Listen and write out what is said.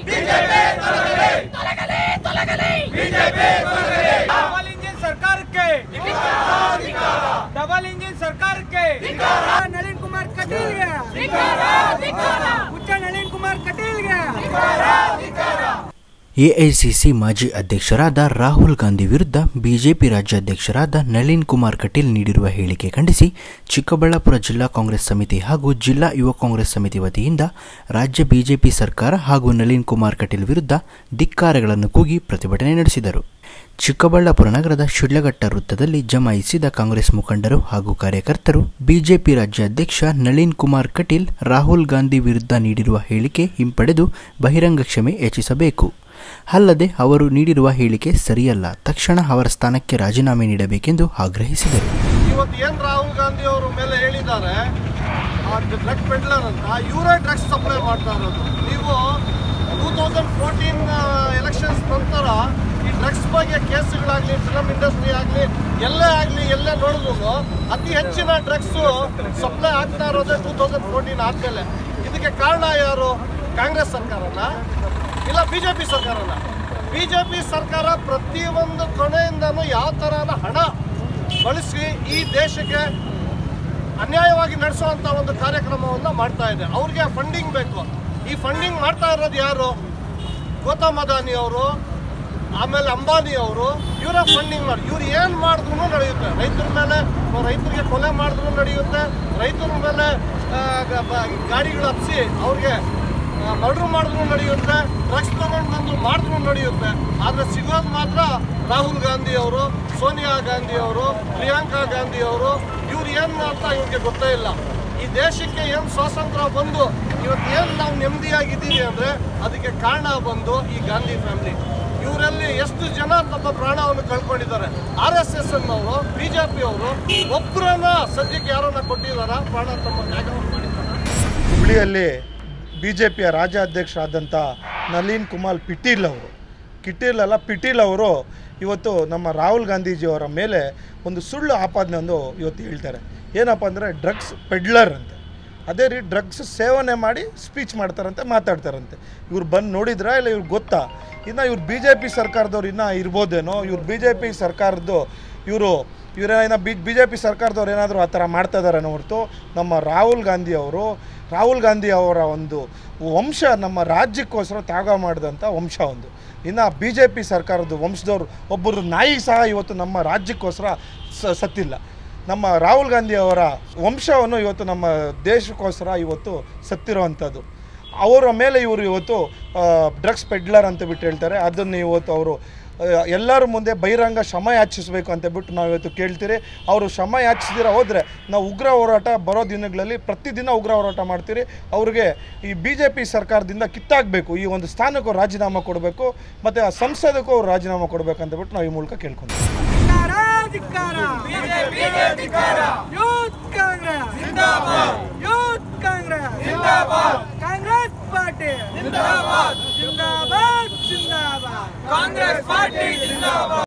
ತೊಲಗಲಿ ತೊಲಗಲಿ double engine ಸರ್ಕಾರಕ್ಕೆ double engine ಸರ್ಕಾರಕ್ಕೆ ನಳಿನ್ ಕುಮಾರ್ ಕಟೀಲ್ಗೆ ಹುಚ್ಚ ನಳಿನ್ ಕುಮಾರ್ ಕಟೀಲ್ಗೆ ಎಐಸಿಸಿ ಮಾಜಿ ಅಧ್ಯಕ್ಷರಾದ ರಾಹುಲ್ ಗಾಂಧಿ ವಿರುದ್ಧ ಬಿಜೆಪಿ ರಾಜ್ಯಾಧ್ಯಕ್ಷರಾದ ನಳಿನ್ ಕುಮಾರ್ ಕಟೀಲ್ ನೀಡಿರುವ ಹೇಳಿಕೆ ಖಂಡಿಸಿ ಚಿಕ್ಕಬಳ್ಳಾಪುರ ಜಿಲ್ಲಾ ಕಾಂಗ್ರೆಸ್ ಸಮಿತಿ ಹಾಗೂ ಜಿಲ್ಲಾ ಯುವ ಕಾಂಗ್ರೆಸ್ ಸಮಿತಿ ವತಿಯಿಂದ ರಾಜ್ಯ ಬಿಜೆಪಿ ಸರ್ಕಾರ ಹಾಗೂ ನಳಿನ್ ಕುಮಾರ್ ಕಟೀಲ್ ವಿರುದ್ಧ ಧಿಕ್ಕಾರಗಳನ್ನು ಕೂಗಿ ಪ್ರತಿಭಟನೆ ನಡೆಸಿದರು ಚಿಕ್ಕಬಳ್ಳಾಪುರ ನಗರದ ಶಿಡ್ಲಘಟ್ಟ ವೃತ್ತದಲ್ಲಿ ಜಮಾಯಿಸಿದ ಕಾಂಗ್ರೆಸ್ ಮುಖಂಡರು ಹಾಗೂ ಕಾರ್ಯಕರ್ತರು ಬಿಜೆಪಿ ರಾಜ್ಯಾಧ್ಯಕ್ಷ ನಳಿನ್ ಕುಮಾರ್ ಕಟೀಲ್ ರಾಹುಲ್ ಗಾಂಧಿ ವಿರುದ್ಧ ನೀಡಿರುವ ಹೇಳಿಕೆ ಹಿಂಪಡೆದು ಬಹಿರಂಗ ಕ್ಷಮೆ ಯಾಚಿಸಬೇಕು ಅಲ್ಲದೆ ಅವರು ನೀಡಿರುವ ಹೇಳಿಕೆ ಸರಿಯಲ್ಲ ತಕ್ಷಣ ಅವರ ಸ್ಥಾನಕ್ಕೆ ರಾಜೀನಾಮೆ ನೀಡಬೇಕೆಂದು ಆಗ್ರಹಿಸಿದರು ಇವತ್ತು ಏನು ರಾಹುಲ್ ಗಾಂಧಿ ಅವರು ಮೇಲೆ ಹೇಳಿದ್ದಾರೆ ಆ ಡ್ರಗ್ ಪೆಡ್ಲರ್ ಅಂತ ಇವರೇ ಡ್ರಗ್ಸ್ ಸಪ್ಲೈ ಮಾಡ್ತಾ ಇರೋದು ನೀವು ಟೂ ತೌಸಂಡ್ ಫೋರ್ಟೀನ್ ಎಲೆಕ್ಷನ್ಸ್ ನಂತರ ಈ ಡ್ರಗ್ಸ್ ಬಗ್ಗೆ ಕೇಸ್ಗಳಾಗಲಿ ಫಿಲಮ್ ಇಂಡಸ್ಟ್ರಿ ಆಗಲಿ ಎಲ್ಲೇ ಆಗಲಿ ಎಲ್ಲೇ ನೋಡಿದ್ರು ಅತಿ ಹೆಚ್ಚಿನ ಡ್ರಗ್ಸು ಸಪ್ಲೈ ಆಗ್ತಾ ಇರೋದೇ ಟೂ ತೌಸಂಡ್ ಫೋರ್ಟೀನ್ ಆದಮೇಲೆ ಇದಕ್ಕೆ ಕಾರಣ ಯಾರು ಕಾಂಗ್ರೆಸ್ ಸರ್ಕಾರನ ಇಲ್ಲ ಬಿ ಜೆ ಪಿ ಸರ್ಕಾರನ ಬಿ ಜೆ ಪಿ ಸರ್ಕಾರ ಪ್ರತಿಯೊಂದು ಕೊನೆಯಿಂದನೂ ಯಾವ ಥರದ ಹಣ ಬಳಸಿ ಈ ದೇಶಕ್ಕೆ ಅನ್ಯಾಯವಾಗಿ ನಡೆಸುವಂತ ಒಂದು ಕಾರ್ಯಕ್ರಮವನ್ನು ಮಾಡ್ತಾ ಇದೆ ಅವ್ರಿಗೆ ಫಂಡಿಂಗ್ ಬೇಕು ಈ ಫಂಡಿಂಗ್ ಮಾಡ್ತಾ ಇರೋದು ಯಾರು ಗೌತಮ್ ಅದಾನಿ ಅವರು ಆಮೇಲೆ ಅಂಬಾನಿ ಅವರು ಇವರ ಫಂಡಿಂಗ್ ಮಾಡಿ ಇವ್ರು ಏನು ಮಾಡಿದ್ರು ನಡೆಯುತ್ತೆ ರೈತರ ಮೇಲೆ ರೈತರಿಗೆ ಕೊಲೆ ಮಾಡಿದ್ರು ನಡೆಯುತ್ತೆ ರೈತರ ಮೇಲೆ ಆ, ಗ- ಬ- ಗಾಡಿಗಳು ಹತ್ತಿಸಿ ಅವ್ರಿಗೆ ಮರ್ಡ್ರ್ ಮಾಡಿದ್ರು ನಡೆಯುತ್ತೆ ಡ್ರಗ್ಸ್ ತಗೊಂಡು ಬಂದು ಮಾಡಿದ್ರು ನಡೆಯುತ್ತೆ ಆದರೆ ಸಿಗೋದು ಮಾತ್ರ ರಾಹುಲ್ ಗಾಂಧಿ ಅವರು ಸೋನಿಯಾ ಗಾಂಧಿ ಅವರು ಪ್ರಿಯಾಂಕಾ ಗಾಂಧಿ ಅವರು ಇವ್ರು ಏನು ಅಂತ ಇವ್ರಿಗೆ ಗೊತ್ತೇ ಇಲ್ಲ ಈ ದೇಶಕ್ಕೆ ಏನು ಸ್ವಾತಂತ್ರ್ಯ ಬಂದು ಇವತ್ತು ಏನು ನಾವು ನೆಮ್ಮದಿಯಾಗಿದ್ದೀವಿ ಅಂದರೆ ಅದಕ್ಕೆ ಕಾರಣ ಬಂದು ಈ ಗಾಂಧಿ ಫ್ಯಾಮಿಲಿ ಇವರಲ್ಲಿ ಎಷ್ಟು ಜನ ತಮ್ಮ ಪ್ರಾಣವನ್ನು ಕಳ್ಕೊಂಡಿದ್ದಾರೆ ಆರ್ ಎಸ್ ಎಸ್ ಅನ್ನವರು ಬಿ ಜೆ ಪಿ ಅವರು ಒಬ್ಬರನ್ನ ಸದ್ಯಕ್ಕೆ ಯಾರನ್ನ ಕೊಟ್ಟಿದಾರ ಪ್ರಾಣ ತಮ್ಮ ತ್ಯಾಗವನ್ನು ಮಾಡಿದ್ದಾರೆ ಹುಬ್ಳಿಯಲ್ಲಿ ಬಿ ಜೆ ಪಿಯ ರಾಜ್ಯಾಧ್ಯಕ್ಷರಾದಂಥ ನಳಿನ್ ಕುಮಾರ್ ಪಿಟೀಲ್ ಅವರು ಕಿಟೀಲ್ ಅಲ್ಲ ಪಿಟೀಲ್ ಅವರು ಇವತ್ತು ನಮ್ಮ ರಾಹುಲ್ ಗಾಂಧೀಜಿಯವರ ಮೇಲೆ ಒಂದು ಸುಳ್ಳು ಆಪಾದನೆಯನ್ನು ಇವತ್ತು ಹೇಳ್ತಾರೆ ಏನಪ್ಪ ಅಂದರೆ ಡ್ರಗ್ಸ್ ಪೆಡ್ಲರ್ ಅಂತ ಅದೇ ರೀತಿ ಡ್ರಗ್ಸ್ ಸೇವನೆ ಮಾಡಿ ಸ್ಪೀಚ್ ಮಾಡ್ತಾರಂತೆ ಮಾತಾಡ್ತಾರಂತೆ ಇವ್ರು ಬಂದು ನೋಡಿದ್ರಾ ಇಲ್ಲ ಇವ್ರಿಗೆ ಗೊತ್ತಾ ಇನ್ನು ಇವ್ರು ಬಿ ಜೆ ಪಿ ಸರ್ಕಾರದವ್ರು ಇನ್ನೂ ಇರ್ಬೋದೇನೋ ಇವ್ರು ಬಿ ಜೆ ಪಿ ಸರ್ಕಾರದ್ದು ಇವರು ಇವರೇನ ಬಿ ಬಿ ಜೆ ಪಿ ಸರ್ಕಾರದವ್ರು ಏನಾದರೂ ಆ ಥರ ಮಾಡ್ತಾ ಇದ್ದಾರೆ ಹೊರತು ನಮ್ಮ ರಾಹುಲ್ ಗಾಂಧಿ ಅವರು ರಾಹುಲ್ ಗಾಂಧಿ ಅವರ ಒಂದು ವಂಶ ನಮ್ಮ ರಾಜ್ಯಕ್ಕೋಸ್ಕರ ತ್ಯಾಗ ಮಾಡಿದಂಥ ವಂಶ ಒಂದು ಇನ್ನು ಬಿ ಜೆ ಪಿ ಸರ್ಕಾರದ ವಂಶದವ್ರು ಒಬ್ಬರು ನಾಯಿ ಸಹ ಇವತ್ತು ನಮ್ಮ ರಾಜ್ಯಕ್ಕೋಸ್ಕರ ಸ ಸತ್ತಿಲ್ಲ ನಮ್ಮ ರಾಹುಲ್ ಗಾಂಧಿ ಅವರ ವಂಶವನ್ನು ಇವತ್ತು ನಮ್ಮ ದೇಶಕ್ಕೋಸ್ಕರ ಇವತ್ತು ಸತ್ತಿರುವಂಥದ್ದು ಅವರ ಮೇಲೆ ಇವರು ಇವತ್ತು ಡ್ರಗ್ಸ್ ಪೆಡ್ಲರ್ ಅಂತ ಬಿಟ್ಟು ಹೇಳ್ತಾರೆ ಅದನ್ನು ಇವತ್ತು ಅವರು ಎಲ್ಲರ ಮುಂದೆ ಬಹಿರಂಗ ಶ್ರಮ ಯಾಚಿಸಬೇಕು ಅಂತ ಬಿಟ್ಟು ನಾವು ಇವತ್ತು ಕೇಳ್ತೀರಿ ಅವರು ಶ್ರಮ ಯಾಚಿಸಿದಿರ ಹೋದರೆ ನಾವು ಉಗ್ರ ಹೋರಾಟ ಬರೋ ದಿನಗಳಲ್ಲಿ ಪ್ರತಿದಿನ ಉಗ್ರ ಹೋರಾಟ ಮಾಡ್ತೀರಿ ಅವ್ರಿಗೆ ಈ ಬಿ ಜೆ ಪಿ ಸರ್ಕಾರದಿಂದ ಕಿತ್ತಾಗಬೇಕು ಈ ಒಂದು ಸ್ಥಾನಕ್ಕೂ ರಾಜೀನಾಮೆ ಕೊಡಬೇಕು ಮತ್ತು ಆ ಸಂಸದಕ್ಕೂ ಅವ್ರು ರಾಜೀನಾಮೆ ಕೊಡಬೇಕು ಅಂತ ಬಿಟ್ಟು ನಾವು ಈ ಮೂಲಕ ಕೇಳ್ಕೊಂತೀವಿ ಧಿಕ್ಕಾರ ಧಿಕ್ಕಾರ youth Congress youth Congress Congress party ಜಿಂದಾಬಾದ್ ಜಿಂದಾಬಾದ್ ಕಾಂಗ್ರೆಸ್ ಪಾರ್ಟಿ ಜಿಂದಾಬಾದ್